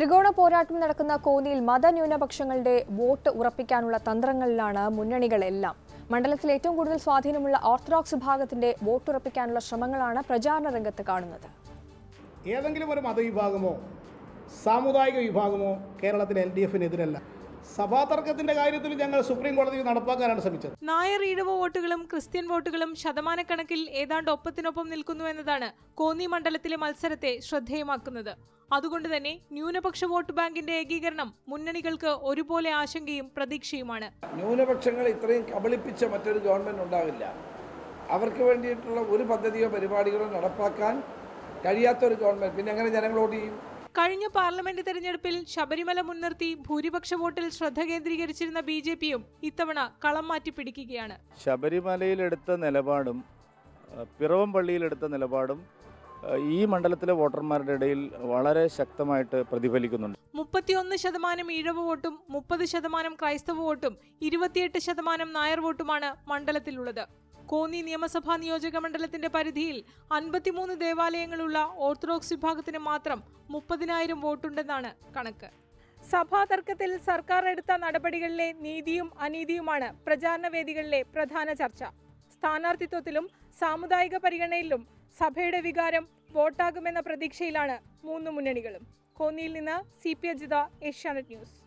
ത്രികോണ പോരാട്ടം നടക്കുന്ന കോന്നിയിൽ മതന്യൂനപക്ഷങ്ങളുടെ വോട്ട് ഉറപ്പിക്കാനുള്ള തന്ത്രങ്ങളിലാണ് മുന്നണികളെല്ലാം മണ്ഡലത്തിൽ ഏറ്റവും കൂടുതൽ സ്വാധീനമുള്ള ഓർത്തഡോക്സ് വിഭാഗത്തിന്റെ വോട്ടുറപ്പിക്കാനുള്ള ശ്രമങ്ങളാണ് പ്രചാരണ രംഗത്ത് കാണുന്നത് ഏതെങ്കിലും ഒരു മതവിഭാഗമോ സാമുദായിക വിഭാഗമോ കേരളത്തിലെ എൽ ഡി എഫിനെതിരല്ല സഭാ തർക്കത്തിൻ്റെ കാര്യത്തിൽ ഞങ്ങൾ സുപ്രീം കോടതിയിൽ നടപ്പാക്കാനാണ് ശ്രമിച്ചത് നായർ ഈഴവ വോട്ടുകളും ക്രിസ്ത്യൻ വോട്ടുകളും ശതമാനക്കണക്കിൽ ഏതാണ്ട് ഒപ്പത്തിനൊപ്പം നിൽക്കുന്നു എന്നതാണ് കോന്നി മണ്ഡലത്തിലെ മത്സരത്തെ ശ്രദ്ധേയമാക്കുന്നത് അതുകൊണ്ട് തന്നെ ന്യൂനപക്ഷ വോട്ട് ബാങ്കിന്റെ ഏകീകരണം മുന്നണികൾക്ക് ഒരുപോലെ ആശങ്കയും പ്രതീക്ഷയുമാണ് ന്യൂനപക്ഷങ്ങൾ ഇത്രയും കബളിപ്പിച്ച മറ്റൊരു ഗവൺമെൻറ് ഉണ്ടാവില്ല അവർക്ക് വേണ്ടിയിട്ടുള്ള ഒരു പദ്ധതിയോ പരിപാടികളോ നടപ്പാക്കാൻ കഴിയാത്ത ഒരു ഗവൺമെൻറ് പിന്നെ എങ്ങനെ ജനങ്ങൾ വോട്ട് ചെയ്യും കഴിഞ്ഞ പാർലമെന്റ് തെരഞ്ഞെടുപ്പിൽ ശബരിമല മുൻനിർത്തി ഭൂരിപക്ഷ വോട്ടിൽ ശ്രദ്ധ കേന്ദ്രീകരിച്ചിരുന്ന ബി ജെ പിയും ഇത്തവണ കളം മാറ്റി പിടിക്കുകയാണ് ശബരിമലയിലെടുത്ത നിലപാടും അഹ് പിറവം പള്ളിയിലെടുത്ത നിലപാടും അഹ് ഈ മണ്ഡലത്തിലെ വോട്ടർമാരുടെ ഇടയിൽ വളരെ ശക്തമായിട്ട് പ്രതിഫലിക്കുന്നുണ്ട് മുപ്പത്തിയൊന്ന് ശതമാനം ഈഴവ വോട്ടും മുപ്പത് ശതമാനം ക്രൈസ്തവ വോട്ടും ഇരുപത്തിയെട്ട് ശതമാനം നായർ വോട്ടുമാണ് മണ്ഡലത്തിലുള്ളത് കോന്നി നിയമസഭാ നിയോജക മണ്ഡലത്തിന്റെ പരിധിയിൽ അൻപത്തിമൂന്ന് ദേവാലയങ്ങളുള്ള ഓർത്തഡോക്സ് വിഭാഗത്തിന് മാത്രം മുപ്പതിനായിരം വോട്ടുണ്ടെന്നാണ് കണക്ക് സഭാ തർക്കത്തിൽ സർക്കാർ എടുത്ത നടപടികളിലെ നീതിയും അനീതിയുമാണ് പ്രചാരണ വേദികളിലെ പ്രധാന ചർച്ച സ്ഥാനാർത്ഥിത്വത്തിലും സാമുദായിക പരിഗണനയിലും സഭയുടെ വികാരം വോട്ടാകുമെന്ന പ്രതീക്ഷയിലാണ് മൂന്ന് മുന്നണികളും കോന്നിയിൽ നിന്ന് C P Ajitha Asianet news